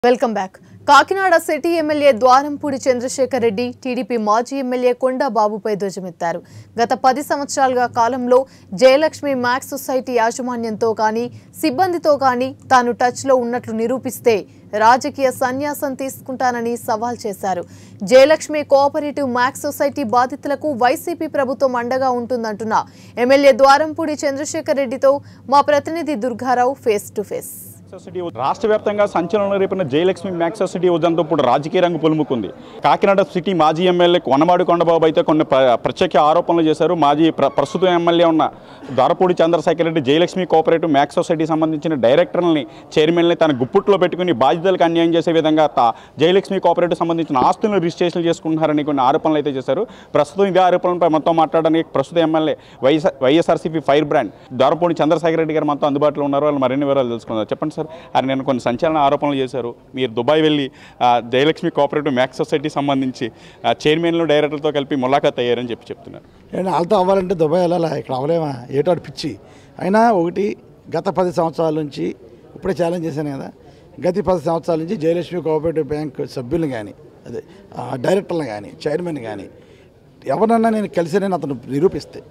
welcome back Kakinada city MLA Dwarampudi Chandrasekhar Reddy TDP మాజీ MLA Konda బాబుపై ధ్వజమెత్తారు గత పది సంవత్సరాలుగా కాలంలో జయలక్ష్మి మ్యాక్స్ సొసైటీ యాజమాన్యంతో కానీ సిబ్బందితో కానీ తాను టచ్లో ఉన్నట్లు నిరూపిస్తే రాజకీయ సన్యాసం తీసుకుంటానని సవాల్ చేశారు జయలక్ష్మి కోఆపరేటివ్ మ్యాక్స్ సొసైటీ బాధితులకు వైసీపీ ప్రభుత్వం అండగా ఉంటుందంటున్న ఎమ్మెల్యే ద్వారంపూడి చంద్రశేఖర్ రెడ్డితో మా ప్రతినిధి Durga Rao face to face society రాష్ట్ర వ్యాప్తంగా సంచలనం రేపిన జయలక్ష్మి మ్యాక్స్ సొసైటీ ఉదంతో ఇప్పుడు రాజకీయ రంగు పులుముకుంది కాకినాడ సిటీ మాజీ ఎమ్మెల్యే కొనమాడి కొండబాబు అయితే కొన్ని ప్ర- ప్రత్యేక ఆరోపణలు చేశారు మాజీ ప్ర ప్రస్తుత ఎమ్మెల్యే ఉన్న Darapudi Chandrasekhar Reddy Jayalakshmi cooperative MACS society సంబంధించిన డైరెక్టర్ని చైర్మన్ని తన గుప్పుట్లో పెట్టుకుని బాధ్యతలకు అన్యాయం చేసే విధంగా తా జయలక్ష్మి కోఆపరేటివ్ సంబంధించిన ఆస్తులను రిజిస్ట్రేషన్ చేసుకుంటున్నారని కొన్ని ఆరోపణలు అయితే చేశారు ప్రస్తుతం ఇదే ఆరోపణలపై మొత్తం మాట్లాడడానికి ప్రస్తుత MLA YSR YSRCP fire brand Darapudi Chandrasekhar Reddy garu మనతో అందుబాటులో ఉన్నారు వాళ్ళు మరిన్ని వివరాలు తెలుసుకుందాం చెప్పండి సార్ ఆయన నేను కొన్ని సంచలన ఆరోపణలు చేశారు మీరు దుబాయ్ వెళ్ళి ఆ, జయలక్ష్మి కోఆపరేటివ్ మ్యాక్స్ సొసైటీ సంబంధించి ఆ, చైర్మన్లు డైరెక్టర్లతో కలిపి ములాఖాత్ అయ్యారని చెప్పి చెప్తున్నారు ఏంటి వాళ్ళతో అవ్వాలంటే దుబాయ్ వెళ్ళాలా ఇక్కడ అవ్వలేమా ఏటాడు పిచ్చి అయినా ఒకటి గత పది సంవత్సరాల నుంచి ఇప్పుడే ఛాలెంజ్ చేశాను కదా గత పది సంవత్సరాల నుంచి జయలక్ష్మి కోఆపరేటివ్ బ్యాంక్ సభ్యులను కానీ అదే ఆ, డైరెక్టర్లను కానీ చైర్మన్ కానీ ఎవరన్నా నేను కలిసానని అతను నిరూపిస్తే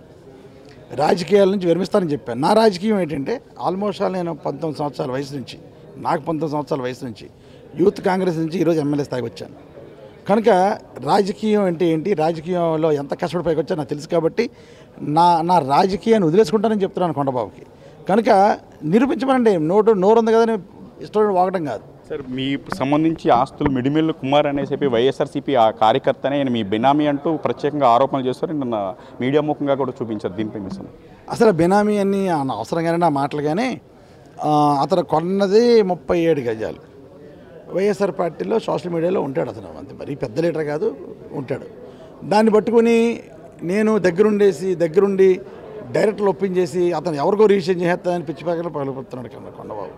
రాజకీయాల నుంచి విరమిస్తానని చెప్పాను నా రాజకీయం ఏంటంటే ఆల్మోస్ట్ ఆల్ నేను పంతొమ్మిది సంవత్సరాల వయసు నుంచి నాకు పంతొమ్మిది సంవత్సరాల వయసు నుంచి యూత్ కాంగ్రెస్ నుంచి ఈరోజు ఎమ్మెల్యే స్థాయికి వచ్చాను కనుక రాజకీయం అంటే ఏంటి రాజకీయంలో ఎంత కష్టపడి పైకి వచ్చా నాకు తెలుసు కాబట్టి నా నా రాజకీయాన్ని వదిలేసుకుంటానని చెప్తున్నాను కొండబాబుకి కనుక నిరూపించమనండి నోటు నోరు ఉంది కదని ఇష్టం వాగడం కాదు సార్ మీ సంబంధించి ఆస్తులు మిడిమిల్లు కుమార్ అనేసి చెప్పి వైఎస్ఆర్సీపీ ఆ కార్యకర్తనే ఆయన మీ బినామీ అంటూ ప్రత్యేకంగా ఆరోపణలు చేస్తారు నిన్న మీడియా ముఖంగా కూడా చూపించారు దీనిపై మీ సమయం అసలు బెనామీ అన్ని ఆ అవసరం కానీ నా మాటలు కానీ ఆ, అతను కొన్నది ముప్పై ఏడు గజాలు వైఎస్ఆర్ పార్టీలో సోషల్ మీడియాలో ఉంటాడు అతను అంతే మరీ పెద్ద లీటర్ కాదు ఉంటాడు దాన్ని పట్టుకుని నేను దగ్గరుండేసి దగ్గరుండి డైరెక్టర్లు ఒప్పించేసి అతను ఎవరికో రిజిస్ట్రేషన్ చేస్తానని పిచ్చి పక్కన పలుకుతున్నాడు కన్నా కొండబాబు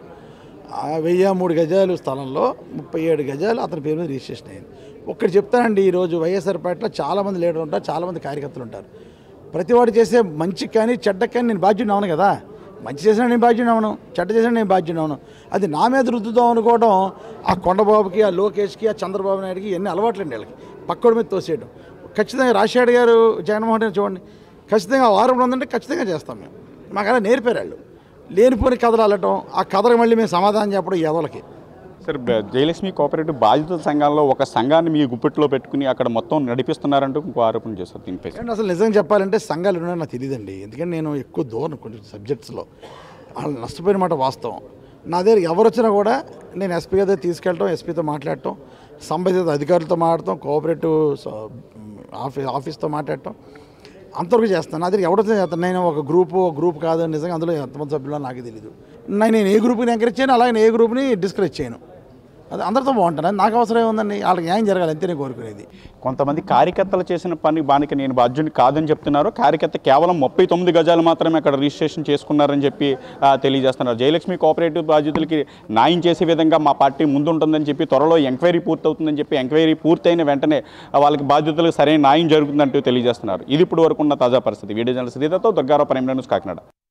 ఆ వెయ్యి మూడు గజాలు స్థలంలో ముప్పై ఏడు గజాలు అతని పేరు మీద రిజిస్ట్రేషన్ అయింది ఒక్కటి చెప్తానండి ఈరోజు వైఎస్ఆర్ పార్టీలో చాలామంది లీడర్లు ఉంటారు చాలామంది కార్యకర్తలు ఉంటారు ప్రతివాడు చేసే మంచికి కానీ చెడ్డకి కానీ నేను బాధ్యుని అవును కదా మంచి చేసినా నేను బాధ్యుని అవును చెడ్డ చేసినా నేను బాధ్యుని అవును అది నా మీద రుద్దుదాం అనుకోవడం ఆ కొండబాబుకి ఆ లోకేష్కి ఆ చంద్రబాబు నాయుడుకి ఎన్ని అలవాట్లండి వీళ్ళకి పక్కోడి మీద తోసేయడం ఖచ్చితంగా రాజశేఖర్ గారు జగన్మోహన్ రెడ్డి చూడండి ఖచ్చితంగా వారం ఉందంటే ఖచ్చితంగా చేస్తాం మేము మాకు అలా నేర్పారు వాళ్ళు లేనిపోని కథలు అల్లటం ఆ కథలకు మళ్ళీ మేము సమాధానం చెప్పడం ఎదలకి సార్ బ- జయలక్ష్మి కోఆపరేటివ్ బాధితుల సంఘాల్లో ఒక సంఘాన్ని మీ గుప్పెట్లో పెట్టుకుని అక్కడ మొత్తం నడిపిస్తున్నారంటూ ఇంకో ఆరోపణ చేస్తారు దీనిపై అండ్ అసలు నిజంగా చెప్పాలంటే సంఘాలు ఉన్నాయని నాకు తెలియదండి ఎందుకంటే నేను ఎక్కువ దూరం కొంచెం సబ్జెక్ట్స్లో వాళ్ళు నష్టపోయిన మాట వాస్తవం నా దగ్గర ఎవరు వచ్చినా కూడా నేను ఎస్పీ గారి దగ్గర తీసుకెళ్ళటం ఎస్పీతో మాట్లాడటం సంబంధిత అధికారులతో మాట్లాడటం కోఆపరేటివ్ స- ఆఫీ ఆఫీస్తో మాట్లాడటం అంతవరకు చేస్తాను నా దగ్గర ఎవరితో చేస్తాను నేను ఒక గ్రూప్ ఒక గ్రూప్ కాదు నిజంగా అందులో ఎంతమంది సభ్యులు నాకు తెలియదు నేను నేను ఏ గ్రూప్ని ఎంకరేజ్ చేయను అలాగే నేను ఏ గ్రూప్ని డిస్కరేజ్ చేయను అది అందరితో బాగుంటాను అది నాకు అవసరం ఏముందండి వాళ్ళకి న్యాయం జరగాలి అంతే నేను కోరుకునేది కొంతమంది కార్యకర్తలు చేసిన పని బానికి నేను బాధ్యుని కాదని చెప్తున్నారు కార్యకర్త కేవలం ముప్పై తొమ్మిది గజాలు మాత్రమే అక్కడ రిజిస్ట్రేషన్ చేసుకున్నారని చెప్పి ఆ, తెలియజేస్తున్నారు జయలక్ష్మి కోఆపరేటివ్ బాధ్యతలకి న్యాయం చేసే విధంగా మా పార్టీ ముందుంటుందని చెప్పి త్వరలో ఎంక్వైరీ పూర్తవుతుందని చెప్పి ఎంక్వైరీ పూర్తయిన వెంటనే ఆ, వాళ్ళకి బాధ్యతలకు సరైన న్యాయం జరుగుతుందంటూ తెలియజేస్తున్నారు ఇది ఇప్పుడు వరకు ఉన్న తాజా పరిస్థితి వీడియో జర్నలిస్ట్ శ్రీధర్తో దుర్గారావు ప్రైమ్ న్యూస్ కాకినాడ